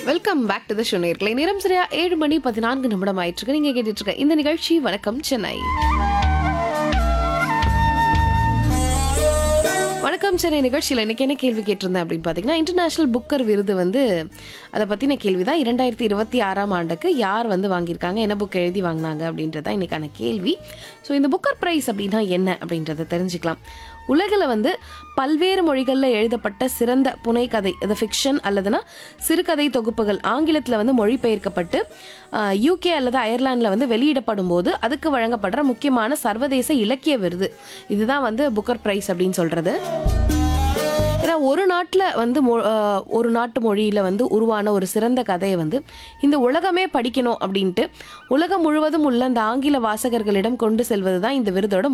welcome back to the show நேர்களை நேரம் சரியா ஏழு மணி பதினான்கு நிமிடம் ஆயிட்டு இருக்கு நீங்க கேட்டுட்டு இருக்க இந்த நிகழ்ச்சி வணக்கம் சென்னை வணக்கம் சென்னை நிகழ்ச்சியில் இன்னைக்கு என்ன கேள்வி கேட்டிருந்தேன் அப்படின்னு பார்த்தீங்கன்னா இன்டர்நேஷனல் புக்கர் விருது வந்து அதை பற்றின கேள்வி தான் இரண்டாயிரத்தி இருபத்தி ஆறாம் ஆண்டுக்கு யார் வந்து வாங்கியிருக்காங்க என்ன புக் எழுதி வாங்கினாங்க அப்படின்றது தான் இன்னைக்கான கேள்வி ஸோ இந்த புக்கர் ப்ரைஸ் அப்படின்னா என்ன அப்படின்றத தெரிஞ்சுக்கலாம் உலகில் வந்து பல்வேறு மொழிகளில் எழுதப்பட்ட சிறந்த புனைக்கதை அது ஃபிக்ஷன் அல்லதுனா சிறுகதை தொகுப்புகள் ஆங்கிலத்தில் வந்து மொழிபெயர்க்கப்பட்டு யூகே அல்லது அயர்லாண்டில் வந்து வெளியிடப்படும் போது அதுக்கு வழங்கப்படுற முக்கியமான சர்வதேச இலக்கிய விருது இதுதான் வந்து புக்கர் ப்ரைஸ் அப்படின்னு சொல்கிறது ஏன்னா ஒரு நாட்டில் வந்து மொ- ஆஹ் ஒரு நாட்டு மொழியில் வந்து உருவான ஒரு சிறந்த கதையை வந்து இந்த உலகமே படிக்கணும் அப்படின்ட்டு உலகம் முழுவதும் உள்ள அந்த ஆங்கில வாசகர்களிடம் கொண்டு செல்வது தான் இந்த விருதோட